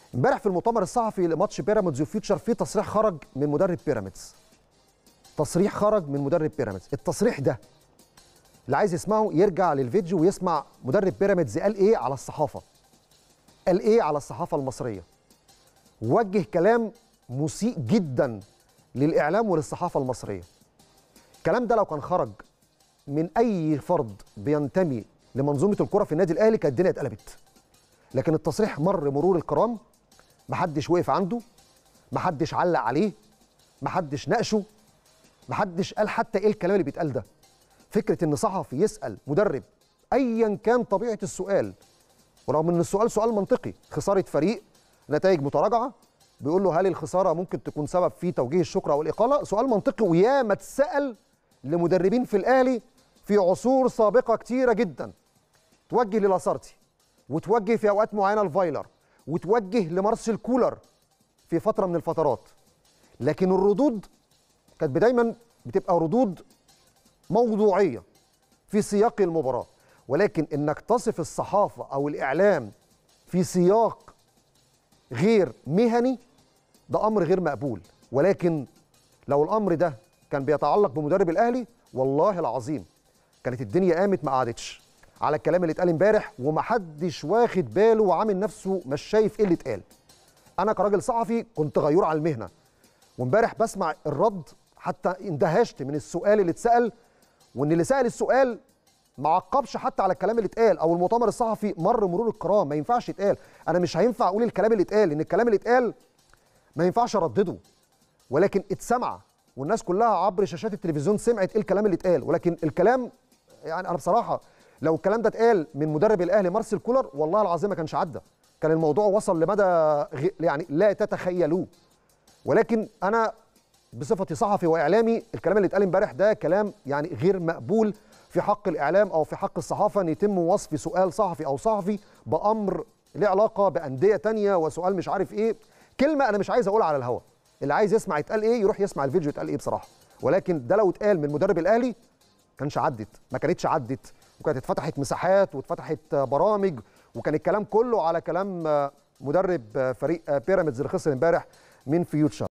امبارح في المؤتمر الصحفي لماتش بيراميدز وفيوتشر في تصريح خرج من مدرب بيراميدز تصريح خرج من مدرب بيراميدز التصريح ده اللي عايز يسمعه يرجع للفيديو ويسمع مدرب بيراميدز قال ايه على الصحافه قال ايه على الصحافه المصريه وجه كلام مسيء جدا للاعلام وللصحافه المصريه الكلام ده لو كان خرج من اي فرد بينتمي لمنظومه الكره في النادي الاهلي كانت الدنيا اتقلبت لكن التصريح مر مرور الكرام محدش وقف عنده محدش علق عليه محدش ناقشه محدش قال حتى ايه الكلام اللي بيتقال ده فكره ان صحفي يسال مدرب ايا كان طبيعه السؤال ورغم ان السؤال سؤال منطقي خساره فريق نتائج متراجعه بيقول له هل الخساره ممكن تكون سبب في توجيه الشكر او الاقاله سؤال منطقي وياما اتسال لمدربين في الاهلي في عصور سابقه كتيره جدا توجه للاسارتي وتوجه في اوقات معينه لفايلر وتوجه لمارسيل كولر في فتره من الفترات لكن الردود كانت دايما بتبقى ردود موضوعيه في سياق المباراه ولكن انك تصف الصحافه او الاعلام في سياق غير مهني ده امر غير مقبول ولكن لو الامر ده كان بيتعلق بمدرب الاهلي والله العظيم كانت الدنيا قامت ما قعدتش على الكلام اللي اتقال امبارح ومحدش واخد باله وعامل نفسه مش شايف ايه اللي اتقال انا كراجل صحفي كنت غيور على المهنه وامبارح بسمع الرد حتى اندهشت من السؤال اللي اتسال وان اللي سال السؤال ما عقبش حتى على الكلام اللي اتقال او المؤتمر الصحفي مر مرور الكرام ما ينفعش يتقال انا مش هينفع اقول الكلام اللي اتقال لان الكلام اللي اتقال ما ينفعش اردده ولكن اتسمع والناس كلها عبر شاشات التلفزيون سمعت ايه الكلام اللي اتقال ولكن الكلام يعني انا بصراحه لو الكلام ده اتقال من مدرب الاهلي مارسيل كولر والله العظيم ما كانش عدى كان الموضوع وصل لمدى غ... يعني لا تتخيلوه ولكن انا بصفتي صحفي واعلامي الكلام اللي اتقال امبارح ده كلام يعني غير مقبول في حق الاعلام او في حق الصحافه ان يتم وصف سؤال صحفي او صحفي بامر له علاقه بانديه تانية وسؤال مش عارف ايه كلمه انا مش عايز اقولها على الهواء اللي عايز يسمع يتقال ايه يروح يسمع الفيديو اتقال ايه بصراحه ولكن ده لو اتقال من مدرب الاهلي كانش عدت ما كانتش عدت وكانت اتفتحت مساحات واتفتحت برامج وكان الكلام كله على كلام مدرب فريق بيراميدز اللي خسر امبارح من فيوتشر